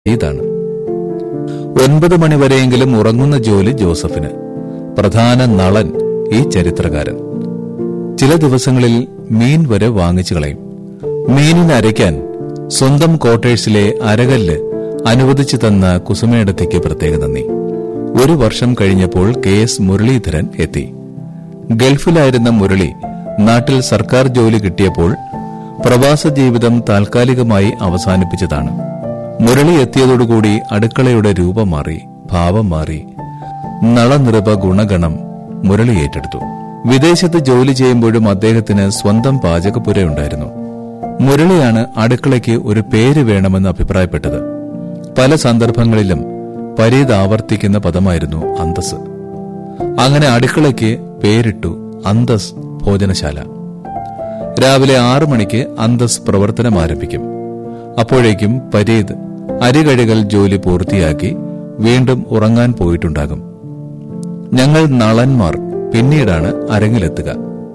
ഇതാണ് ഒൻപത് മണിവരെയെങ്കിലും ഉറങ്ങുന്ന ജോലി ജോസഫിന് പ്രധാന നളൻ ഈ ചരിത്രകാരൻ ചില ദിവസങ്ങളിൽ മീൻ വരെ വാങ്ങിച്ചു കളയും മീനിന് അരയ്ക്കാൻ സ്വന്തം ക്വാർട്ടേഴ്സിലെ അരകല്ല് അനുവദിച്ചു തന്ന കുസുമേടത്തേക്ക് പ്രത്യേക നന്ദി ഒരു വർഷം കഴിഞ്ഞപ്പോൾ കെ എസ് മുരളീധരൻ എത്തി ഗൾഫിലായിരുന്ന മുരളി നാട്ടിൽ സർക്കാർ ജോലി കിട്ടിയപ്പോൾ പ്രവാസ ജീവിതം താൽക്കാലികമായി അവസാനിപ്പിച്ചതാണ് മുരളി എത്തിയതോടുകൂടി അടുക്കളയുടെ രൂപം മാറി ഭാവം മാറി നളനിറുപ ഗുണഗണം മുരളി ഏറ്റെടുത്തു വിദേശത്ത് ജോലി ചെയ്യുമ്പോഴും അദ്ദേഹത്തിന് സ്വന്തം പാചകപ്പുരയുണ്ടായിരുന്നു മുരളിയാണ് അടുക്കളയ്ക്ക് ഒരു പേര് വേണമെന്ന് അഭിപ്രായപ്പെട്ടത് പല സന്ദർഭങ്ങളിലും പരീത് ആവർത്തിക്കുന്ന പദമായിരുന്നു അന്തസ് അങ്ങനെ അടുക്കളയ്ക്ക് പേരിട്ടു അന്തസ് ഭോജനശാല രാവിലെ ആറു മണിക്ക് അന്തസ് പ്രവർത്തനം ആരംഭിക്കും അപ്പോഴേക്കും പരീത് അരികഴുകൽ ജോലി പൂർത്തിയാക്കി വീണ്ടും ഉറങ്ങാൻ പോയിട്ടുണ്ടാകും ഞങ്ങൾ നളന്മാർ പിന്നീടാണ് അരങ്ങിലെത്തുക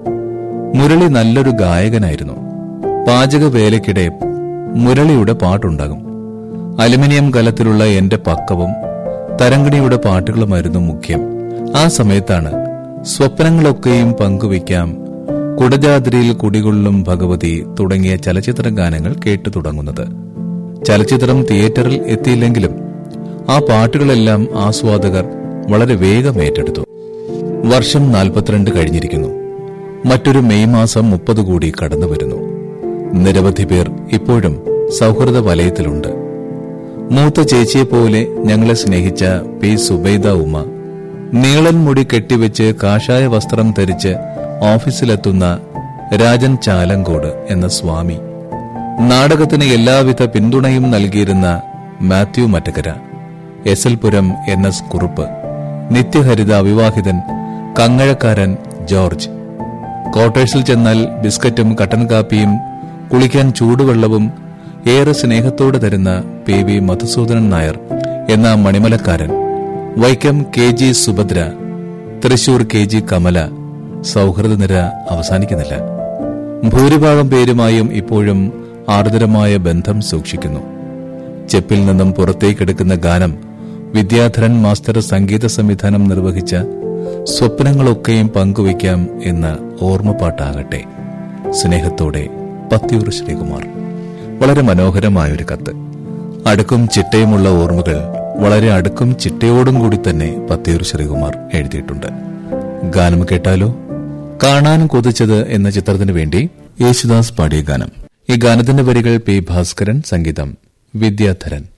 മുരളി നല്ലൊരു ഗായകനായിരുന്നു പാചക വേലയ്ക്കിടെ മുരളിയുടെ പാട്ടുണ്ടാകും അലുമിനിയം കലത്തിലുള്ള എന്റെ പക്കവും തരംഗിണിയുടെ പാട്ടുകളുമായിരുന്നു മുഖ്യം ആ സമയത്താണ് സ്വപ്നങ്ങളൊക്കെയും പങ്കുവയ്ക്കാം കുടജാദ്രിയിൽ കുടികൊള്ളും ഭഗവതി തുടങ്ങിയ ചലച്ചിത്ര ഗാനങ്ങൾ കേട്ടു തുടങ്ങുന്നത് ചലച്ചിത്രം തിയേറ്ററിൽ എത്തിയില്ലെങ്കിലും ആ പാട്ടുകളെല്ലാം ആസ്വാദകർ വളരെ വേഗം ഏറ്റെടുത്തു വർഷം നാൽപ്പത്തിരണ്ട് കഴിഞ്ഞിരിക്കുന്നു മറ്റൊരു മെയ് മാസം മുപ്പത് കൂടി കടന്നു വരുന്നു നിരവധി പേർ ഇപ്പോഴും സൗഹൃദ വലയത്തിലുണ്ട് മൂത്ത ചേച്ചിയെപ്പോലെ ഞങ്ങളെ സ്നേഹിച്ച പി സുബൈദ ഉമ്മ നീളൻ മുടി കെട്ടിവെച്ച് കാഷായ വസ്ത്രം ധരിച്ച് ഓഫീസിലെത്തുന്ന രാജൻ ചാലങ്കോട് എന്ന സ്വാമി നാടകത്തിന് എല്ലാവിധ പിന്തുണയും നൽകിയിരുന്ന Mathew Mattakkara S L Puram N S Kurup നിത്യഹരിത അവിവാഹിതൻ കങ്ങഴക്കാരൻ ജോർജ് ക്വാർട്ടേഴ്സിൽ ചെന്നാൽ ബിസ്ക്കറ്റും കട്ടൻ കാപ്പിയും കുളിക്കാൻ ചൂടുവെള്ളവും ഏറെ സ്നേഹത്തോടെ തരുന്ന പി വി മധുസൂദനൻ നായർ എന്ന മണിമലക്കാരൻ Vaikom K G Subhadra Thrissur K G Kamala സൗഹൃദ നിര അവസാനിക്കുന്നില്ല ഭൂരിഭാഗം പേരുമായും ഇപ്പോഴും ആർദ്രമായ ബന്ധം സൂക്ഷിക്കുന്നു ചെപ്പിൽ നിന്നും പുറത്തേക്കെടുക്കുന്ന ഗാനം വിദ്യാധരൻ മാസ്റ്റർ സംഗീത സംവിധാനം നിർവഹിച്ച സ്വപ്നങ്ങളൊക്കെയും പങ്കുവയ്ക്കാം എന്ന ഓർമ്മപ്പാട്ടാകട്ടെ സ്നേഹത്തോടെ പത്തിയൂർ ശ്രീകുമാർ വളരെ മനോഹരമായൊരു കത്ത് അടുക്കും ചിട്ടയുമുള്ള ഓർമ്മകൾ വളരെ അടുക്കും ചിട്ടയോടും കൂടി തന്നെ പത്തിയൂർ ശ്രീകുമാർ എഴുതിയിട്ടുണ്ട് ഗാനം കേട്ടാലോ കാണാൻ കൊതിച്ചത് എന്ന ചിത്രത്തിനു വേണ്ടി യേശുദാസ് പാടിയ ഗാനം ഈ ഗാനത്തിന്റെ വരികൾ പി ഭാസ്കരൻ സംഗീതം വിദ്യാധരൻ